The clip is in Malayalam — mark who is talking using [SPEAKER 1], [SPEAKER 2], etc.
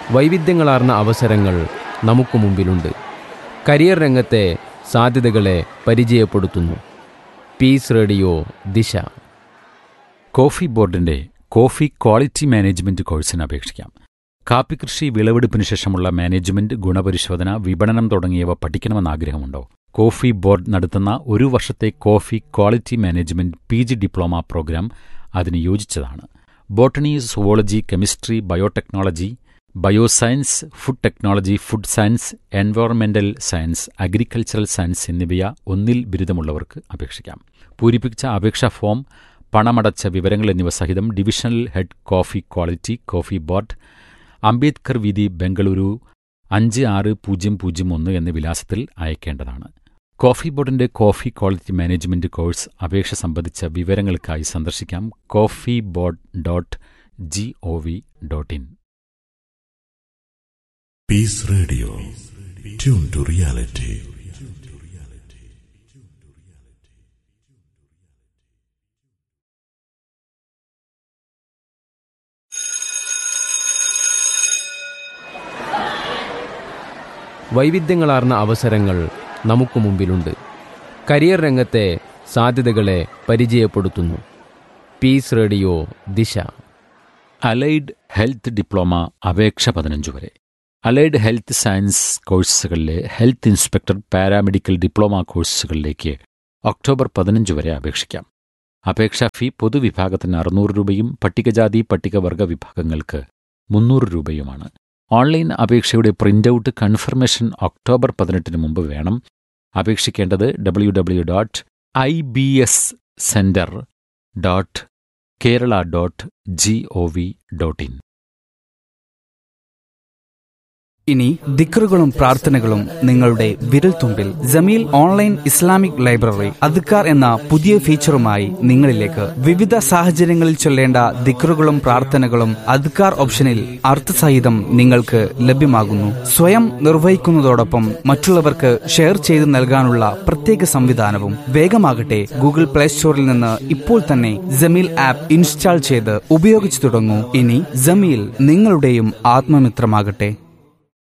[SPEAKER 1] വൈവിധ്യങ്ങളാർന്ന അവസരങ്ങൾ നമുക്ക് മുമ്പിലുണ്ട് കരിയർ രംഗത്തെ സാധ്യതകളെ പരിചയപ്പെടുത്തുന്നു പീസ് റേഡിയോ ദിശ
[SPEAKER 2] കോഫി ബോർഡിന്റെ കോഫി ക്വാളിറ്റി മാനേജ്മെന്റ് കോഴ്സിന് അപേക്ഷിക്കാം കാപ്പി കൃഷി വിളവെടുപ്പിന് ശേഷമുള്ള മാനേജ്മെന്റ് ഗുണപരിശോധന വിപണനം തുടങ്ങിയവ പഠിക്കണമെന്ന് ആഗ്രഹമുണ്ടോ കോഫി ബോർഡ് നടത്തുന്ന ഒരു വർഷത്തെ coffee quality management P G diploma programme അതിന് യോജിച്ചതാണ് botany zoology chemistry biotechnology bioscience food technology food science എൻവയോൺമെന്റൽ സയൻസ് അഗ്രികൾച്ചറൽ സയൻസ് എന്നിവയ ഒന്നിൽ ബിരുദമുള്ളവർക്ക് അപേക്ഷിക്കാം പൂരിപ്പിച്ച അപേക്ഷാ ഫോം പണമടച്ച വിവരങ്ങൾ എന്നിവ സഹിതം divisional head coffee quality coffee board Ambedkar വീതി ബംഗളൂരു അഞ്ച് ആറ് പൂജ്യം പൂജ്യം ഒന്ന് എന്ന വിലാസത്തിൽ അയക്കേണ്ടതാണ് കോഫി ബോർഡിന്റെ കോഫി ക്വാളിറ്റി മാനേജ്മെന്റ് കോഴ്സ് അപേക്ഷ സംബന്ധിച്ച വിവരങ്ങൾക്കായി സന്ദർശിക്കാം coffee board dot G O V dot I
[SPEAKER 3] Peace Radio. Tune to reality.
[SPEAKER 1] വൈവിധ്യങ്ങളാർന്ന അവസരങ്ങൾ നമുക്ക് മുമ്പിലുണ്ട് കരിയർ രംഗത്തെ സാധ്യതകളെ പരിചയപ്പെടുത്തുന്നു peace radio Disha
[SPEAKER 2] allied health diploma അപേക്ഷ പതിനഞ്ച് വരെ അലൈഡ് ഹെൽത്ത് സയൻസ് കോഴ്സുകളിലെ ഹെൽത്ത് ഇൻസ്പെക്ടർ പാരാമെഡിക്കൽ ഡിപ്ലോമ കോഴ്സുകളിലേക്ക് ഒക്ടോബർ പതിനഞ്ച് വരെ അപേക്ഷിക്കാം അപേക്ഷാ ഫീ പൊതുവിഭാഗത്തിന് അറുന്നൂറ് രൂപയും പട്ടികജാതി പട്ടികവർഗ വിഭാഗങ്ങൾക്ക് മുന്നൂറ് രൂപയുമാണ് ഓൺലൈൻ അപേക്ഷയുടെ പ്രിന്റൌട്ട് കൺഫർമേഷൻ ഒക്ടോബർ പതിനെട്ടിന് മുമ്പ് വേണം അപേക്ഷിക്കേണ്ടത് W W dot I B S centre dot Kerala dot G O V dot I
[SPEAKER 4] N ദിക്റുകളും പ്രാർത്ഥനകളും നിങ്ങളുടെ വിരൽത്തുമ്പിൽ ജമീൽ ഓൺലൈൻ ഇസ്ലാമിക് ലൈബ്രറി അദ്ക്കാർ എന്ന പുതിയ ഫീച്ചറുമായി നിങ്ങളിലേക്ക് വിവിധ സാഹചര്യങ്ങളിൽ ചൊല്ലേണ്ട ദിക്റുകളും പ്രാർത്ഥനകളും അദ്ക്കാർ ഓപ്ഷനിൽ അർത്ഥസഹിതം നിങ്ങൾക്ക് ലഭ്യമാകുന്നു സ്വയം നിർവഹിക്കുന്നതോടൊപ്പം മറ്റുള്ളവർക്ക് ഷെയർ ചെയ്ത് നൽകാനുള്ള പ്രത്യേക സംവിധാനവും വേഗമാകട്ടെ ഗൂഗിൾ പ്ലേ സ്റ്റോറിൽ നിന്ന് ഇപ്പോൾ തന്നെ ജമീൽ ആപ്പ് ഇൻസ്റ്റാൾ ചെയ്ത് ഉപയോഗിച്ചു തുടങ്ങൂ ഇനി ജമീൽ നിങ്ങളുടെയും ആത്മമിത്രമാകട്ടെ